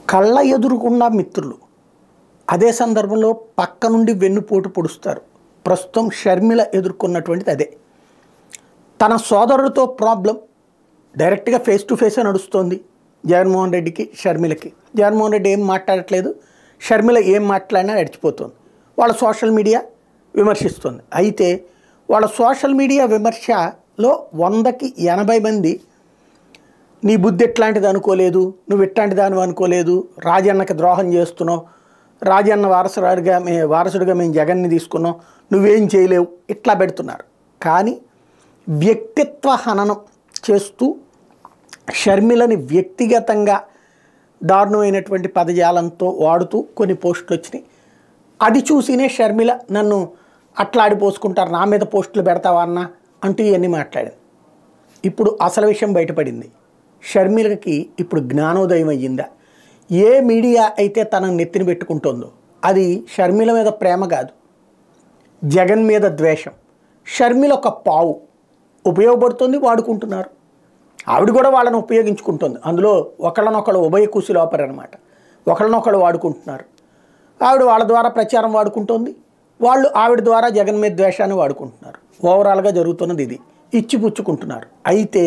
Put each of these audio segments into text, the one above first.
కళ్ళ ఎదురుకుండా మిత్రులు అదే సందర్భంలో పక్క నుండి వెన్నుపోటు పొడుస్తారు ప్రస్తుతం షర్మిల ఎదుర్కొన్నటువంటిది అదే తన సోదరుడితో ప్రాబ్లం డైరెక్ట్గా ఫేస్ టు ఫేసే నడుస్తోంది జగన్మోహన్ రెడ్డికి షర్మిలకి జగన్మోహన్ రెడ్డి ఏం మాట్లాడట్లేదు షర్మిల ఏం మాట్లాడినా నడిచిపోతుంది వాళ్ళ సోషల్ మీడియా విమర్శిస్తుంది అయితే వాళ్ళ సోషల్ మీడియా విమర్శలో వందకి ఎనభై మంది నీ బుద్ధి ఎట్లాంటిది అనుకోలేదు నువ్వు ఎట్లాంటి దాని అనుకోలేదు రాజన్నకి ద్రోహం చేస్తున్నావు రాజన్న వారసుడిగా మే వారసుడిగా మేము జగన్ని తీసుకున్నాం నువ్వేం చేయలేవు ఇట్లా పెడుతున్నారు కానీ వ్యక్తిత్వ హననం చేస్తూ షర్మిలని వ్యక్తిగతంగా దారుణమైనటువంటి పదజాలంతో వాడుతూ కొన్ని పోస్టులు వచ్చినాయి అది చూసినే షర్మిల నన్ను అట్లా ఆడిపోసుకుంటారు నా మీద పోస్టులు పెడతావా అన్న అంటూ ఇవన్నీ మాట్లాడింది ఇప్పుడు అసలు విషయం బయటపడింది షర్మిలకి ఇప్పుడు జ్ఞానోదయం అయ్యిందా ఏ మీడియా అయితే తనను నెత్తిన పెట్టుకుంటుందో అది షర్మిల మీద ప్రేమ కాదు జగన్ మీద ద్వేషం షర్మిల ఒక పావు ఉపయోగపడుతుంది వాడుకుంటున్నారు ఆవిడ కూడా వాళ్ళని ఉపయోగించుకుంటుంది అందులో ఒకళ్ళనొకళ్ళు ఉభయ కుశి లోపరనమాట ఒకళ్ళనొకళ్ళు వాడుకుంటున్నారు ఆవిడ వాళ్ళ ద్వారా ప్రచారం వాడుకుంటుంది వాళ్ళు ఆవిడ ద్వారా జగన్ మీద ద్వేషాన్ని వాడుకుంటున్నారు ఓవరాల్గా జరుగుతున్నది ఇది ఇచ్చిపుచ్చుకుంటున్నారు అయితే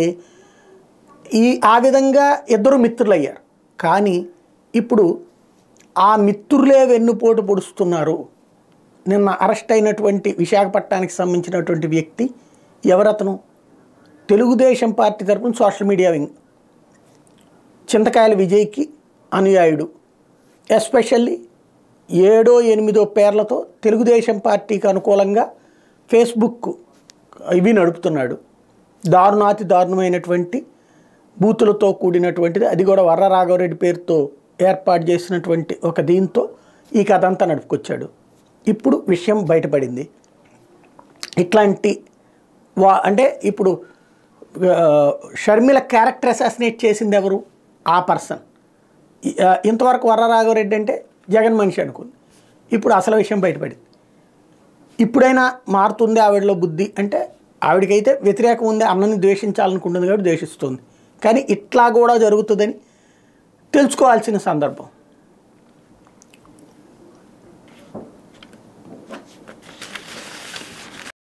ఈ ఆ విధంగా ఇద్దరు మిత్రులు అయ్యారు కానీ ఇప్పుడు ఆ మిత్రులే వెన్నుపోటు పొడుస్తున్నారు నిన్న అరెస్ట్ అయినటువంటి విశాఖపట్నానికి సంబంధించినటువంటి వ్యక్తి ఎవరతను తెలుగుదేశం పార్టీ తరపున సోషల్ మీడియా వింగ్ చింతకాయల విజయ్కి అనుయాయుడు ఎస్పెషల్లీ ఏడో ఎనిమిదో పేర్లతో తెలుగుదేశం పార్టీకి అనుకూలంగా ఫేస్బుక్ ఇవి నడుపుతున్నాడు దారుణాతి దారుణమైనటువంటి బూతులతో కూడినటువంటిది అది కూడా వర్ర రాఘవరెడ్డి పేరుతో ఏర్పాటు చేసినటువంటి ఒక దీంతో ఈ కథ అంతా నడుపుకొచ్చాడు ఇప్పుడు విషయం బయటపడింది ఇట్లాంటి వా అంటే ఇప్పుడు ఆ, షర్మిల క్యారెక్టర్ అసాసినేట్ చేసింది ఎవరు ఆ పర్సన్ ఈ- ఆ, ఇంతవరకు వర్ర రాఘవరెడ్డి అంటే జగన్ మనిషి అనుకుంది ఇప్పుడు అసలు విషయం బయటపడింది ఇప్పుడైనా మారుతుంది ఆవిడలో బుద్ధి అంటే ఆవిడకైతే వ్యతిరేకం ఉంది అన్నని ద్వేషించాలనుకుంటుంది కాబట్టి ద్వేషిస్తుంది కానీ ఇట్లా కూడా జరుగుతుందని తెలుసుకోవాల్సిన సందర్భం